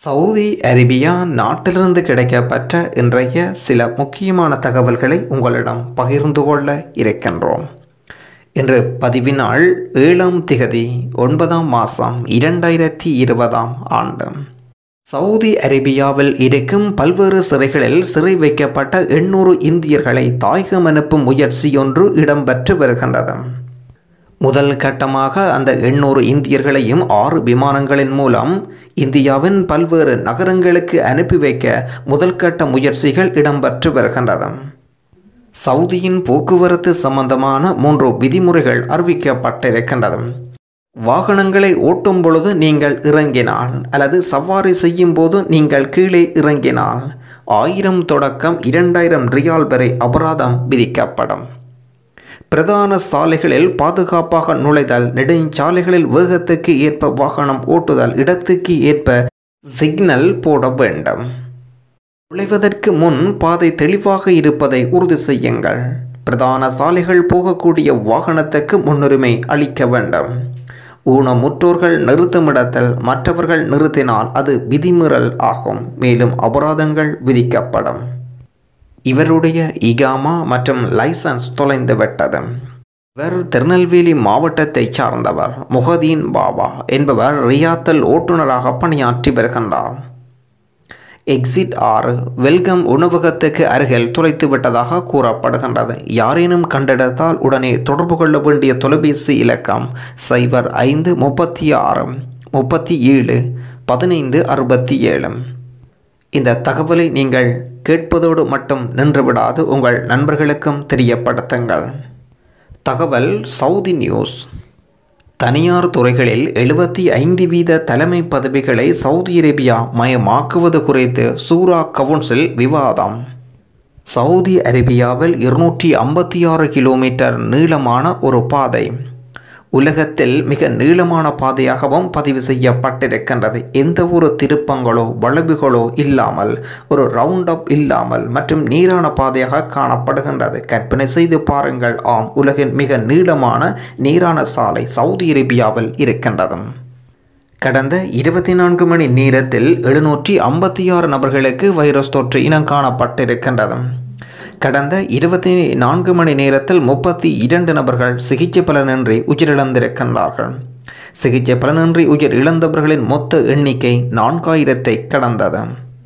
Saudi Arabia நாட்டிலிருந்து கிடைக்கப்பெற்ற இன்றைய சில முக்கியமான தகவல்களை உங்களிடம் பகிர்ந்து கொள்ள இருக்கின்றோம் இன்று பதிவினாள் ஏழாம் திகதி ஒன்பதாம் மாதம் இரண்டாயிரத்தி இருபதாம் ஆண்டு சவுதி அரேபியாவில் இருக்கும் பல்வேறு சிறைகளில் சிறை வைக்கப்பட்ட எண்ணூறு இந்தியர்களை தாயகம் அனுப்பும் முயற்சியொன்று இடம்பெற்று வருகின்றது முதல் கட்டமாக அந்த எண்ணூறு இந்தியர்களையும் ஆறு விமானங்களின் மூலம் இந்தியாவின் பல்வேறு நகரங்களுக்கு அனுப்பி வைக்க முதல் கட்ட முயற்சிகள் இடம்பெற்று வருகின்றது சவுதியின் போக்குவரத்து சம்பந்தமான மூன்று விதிமுறைகள் அறிவிக்கப்பட்டிருக்கின்றது வாகனங்களை ஓட்டும் பொழுது நீங்கள் இறங்கினால் அல்லது சவாரி செய்யும் போது நீங்கள் கீழே இறங்கினால் ஆயிரம் தொடக்கம் இரண்டாயிரம் ரியால் வரை அபராதம் விதிக்கப்படும் பிரதான சாலைகளில் பாதுகாப்பாக நுழைதல் நெடுஞ்சாலைகளில் வேகத்துக்கு ஏற்ப வாகனம் ஓட்டுதல் இடத்துக்கு ஏற்ப சிக்னல் போட வேண்டும் நுழைவதற்கு முன் பாதை தெளிவாக இருப்பதை உறுதி செய்யுங்கள் பிரதான சாலைகள் போகக்கூடிய வாகனத்துக்கு முன்னுரிமை அளிக்க வேண்டும் ஊனமுற்றோர்கள் நிறுத்துமிடத்தில் மற்றவர்கள் நிறுத்தினால் அது விதிமீறல் ஆகும் மேலும் அபராதங்கள் விதிக்கப்படும் இவருடைய இகாமா மற்றும் லைசன்ஸ் தொலைந்து விட்டது இவர் திருநெல்வேலி மாவட்டத்தைச் சார்ந்தவர் முகதீன் பாபா என்பவர் ரியாத்தில் ஓட்டுநராக பணியாற்றி வருகின்றார் எக்ஸிட் ஆறு வெல்கம் உணவகத்துக்கு அருகில் துளைத்து விட்டதாக கூறப்படுகின்றது யாரேனும் கண்டெடுத்தால் உடனே தொடர்பு கொள்ள வேண்டிய தொலைபேசி இலக்கம் சைபர் ஐந்து முப்பத்தி ஆறு முப்பத்தி ஏழு பதினைந்து அறுபத்தி ஏழு இந்த தகவலை நீங்கள் கேட்பதோடு மட்டும் நின்றுவிடாது உங்கள் நண்பர்களுக்கும் தெரியப்படுத்துங்கள் தகவல் சவுதி நியூஸ் தனியார் துறைகளில் எழுபத்தி ஐந்து வீத தலைமை பதவிகளை சவுதி அரேபியா மயமாக்குவது குறித்து சூரா கவுன்சில் விவாதம் சவுதி அரேபியாவில் இருநூற்றி ஐம்பத்தி ஆறு கிலோமீட்டர் நீளமான ஒரு பாதை உலகத்தில் மிக நீளமான பாதையாகவும் பதிவு செய்யப்பட்டிருக்கின்றது எந்த ஒரு திருப்பங்களோ வளைவுகளோ இல்லாமல் ஒரு ரவுண்ட் அப் இல்லாமல் மற்றும் நீரான பாதையாக காணப்படுகின்றது கற்பனை செய்து பாருங்கள் ஆம் உலகின் மிக நீளமான நீரான சாலை சவுதி அரேபியாவில் இருக்கின்றது கடந்த இருபத்தி நான்கு மணி நேரத்தில் எழுநூற்றி ஐம்பத்தி ஆறு நபர்களுக்கு வைரஸ் தொற்று இனம் காணப்பட்டிருக்கின்றது கடந்த இருபத்தி நான்கு மணி நேரத்தில் முப்பத்தி இரண்டு நபர்கள் சிகிச்சை பலனின்றி உயிரிழந்திருக்கின்றார்கள் சிகிச்சை பலனின்றி உயிர் இழந்தவர்களின் மொத்த எண்ணிக்கை நான்காயிரத்தை கடந்தது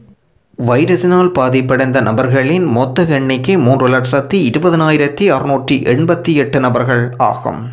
வைரஸினால் பாதிப்படைந்த நபர்களின் மொத்த எண்ணிக்கை மூன்று லட்சத்தி இருபதனாயிரத்தி அறுநூற்றி எண்பத்தி எட்டு நபர்கள் ஆகும்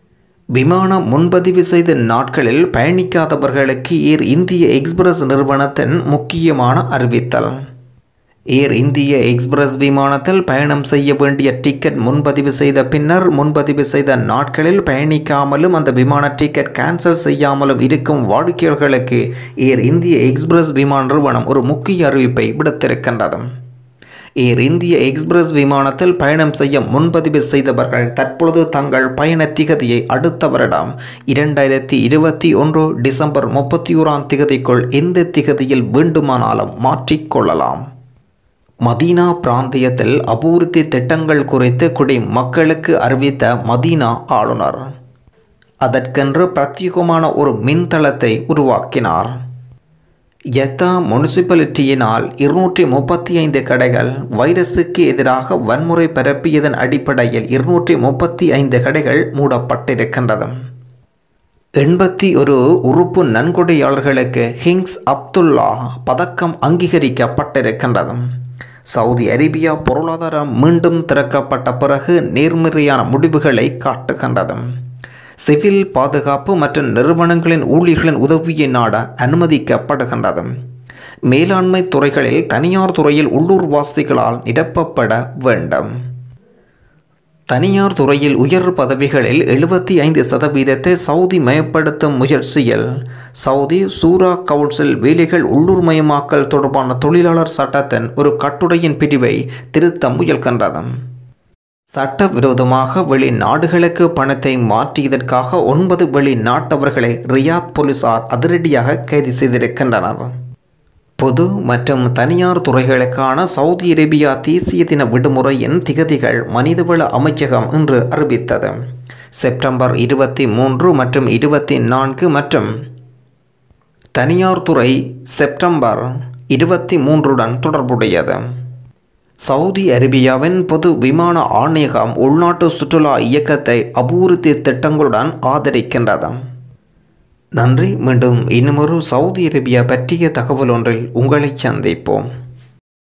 விமான முன்பதிவு செய்த நாட்களில் பயணிக்காதவர்களுக்கு ஏர் இந்திய எக்ஸ்பிரஸ் நிறுவனத்தின் முக்கியமான அறிவித்தல் ஏர் இந்திய எக்ஸ்பிரஸ் விமானத்தில் பயணம் செய்ய வேண்டிய டிக்கெட் முன்பதிவு செய்த பின்னர் முன்பதிவு செய்த நாட்களில் பயணிக்காமலும் அந்த விமான டிக்கெட் கேன்சல் செய்யாமலும் இருக்கும் வாடிக்கையாளர்களுக்கு ஏர் இந்திய எக்ஸ்பிரஸ் விமான நிறுவனம் ஒரு முக்கிய அறிவிப்பை விடுத்திருக்கின்றது ஏர் இந்திய எக்ஸ்பிரஸ் விமானத்தில் பயணம் செய்ய முன்பதிவு செய்தவர்கள் தற்பொழுது தங்கள் பயண திகதியை அடுத்த வருடம் இரண்டாயிரத்தி இருபத்தி ஒன்று டிசம்பர் முப்பத்தி ஓராம் திகதிக்குள் எந்த திகதியில் வேண்டுமானாலும் மாற்றிக்கொள்ளலாம் மதீனா பிராந்தியத்தில் அபிவிருத்தி திட்டங்கள் குறித்து குடி மக்களுக்கு அறிவித்த மதீனா ஆளுநர் அதற்கென்று பிரத்யேகமான ஒரு மின்தளத்தை உருவாக்கினார் யத்தா முனிசிபாலிட்டியினால் இருநூற்றி முப்பத்தி ஐந்து கடைகள் வைரஸுக்கு எதிராக வன்முறை பரப்பியதன் அடிப்படையில் இருநூற்றி முப்பத்தி ஐந்து கடைகள் மூடப்பட்டிருக்கின்றது எண்பத்தி ஒரு உறுப்பு நன்கொடையாளர்களுக்கு ஹிங்ஸ் அப்துல்லா பதக்கம் அங்கீகரிக்கப்பட்டிருக்கின்றது சவுதி அரேபியா பொருளாதாரம் மீண்டும் திறக்கப்பட்ட பிறகு நேர்மறையான முடிவுகளை காட்டுகின்றது சிவில் பாதுகாப்பு மற்றும் நிறுவனங்களின் ஊழியர்களின் உதவியை நாட அனுமதிக்கப்படுகின்றது மேலாண்மை துறைகளில் தனியார் துறையில் உள்ளூர்வாசிகளால் நிரப்பப்பட வேண்டும் தனியார் துறையில் உயர் பதவிகளில் எழுபத்தி ஐந்து சதவீதத்தை சவுதி மயப்படுத்தும் முயற்சியில் சவுதி சூரா கவுன்சில் வேலைகள் உள்ளூர்மயமாக்கல் தொடர்பான தொழிலாளர் சட்டத்தின் ஒரு கட்டுரையின் பிரிவை திருத்த முயல்கின்றது சட்டவிரோதமாக வெளிநாடுகளுக்கு பணத்தை மாற்றியதற்காக ஒன்பது வெளிநாட்டவர்களை ரியாத் போலீசார் அதிரடியாக கைது செய்திருக்கின்றனர் பொது மற்றும் தனியார் துறைகளுக்கான சவுதி அரேபியா தேசிய தின விடுமுறையின் திகதிகள் மனிதவள அமைச்சகம் இன்று அறிவித்தது செப்டம்பர் இருபத்தி மூன்று மற்றும் இருபத்தி நான்கு மற்றும் தனியார் துறை செப்டம்பர் இருபத்தி மூன்றுடன் தொடர்புடையது சவுதி அரேபியாவின் பொது விமான ஆணையகம் உள்நாட்டு சுற்றுலா இயக்கத்தை அபிவிருத்தி திட்டங்களுடன் ஆதரிக்கின்றது நன்றி மீண்டும் இன்னுமொரு சவுதி அரேபியா பற்றிய தகவல் ஒன்றில் உங்களை சந்திப்போம்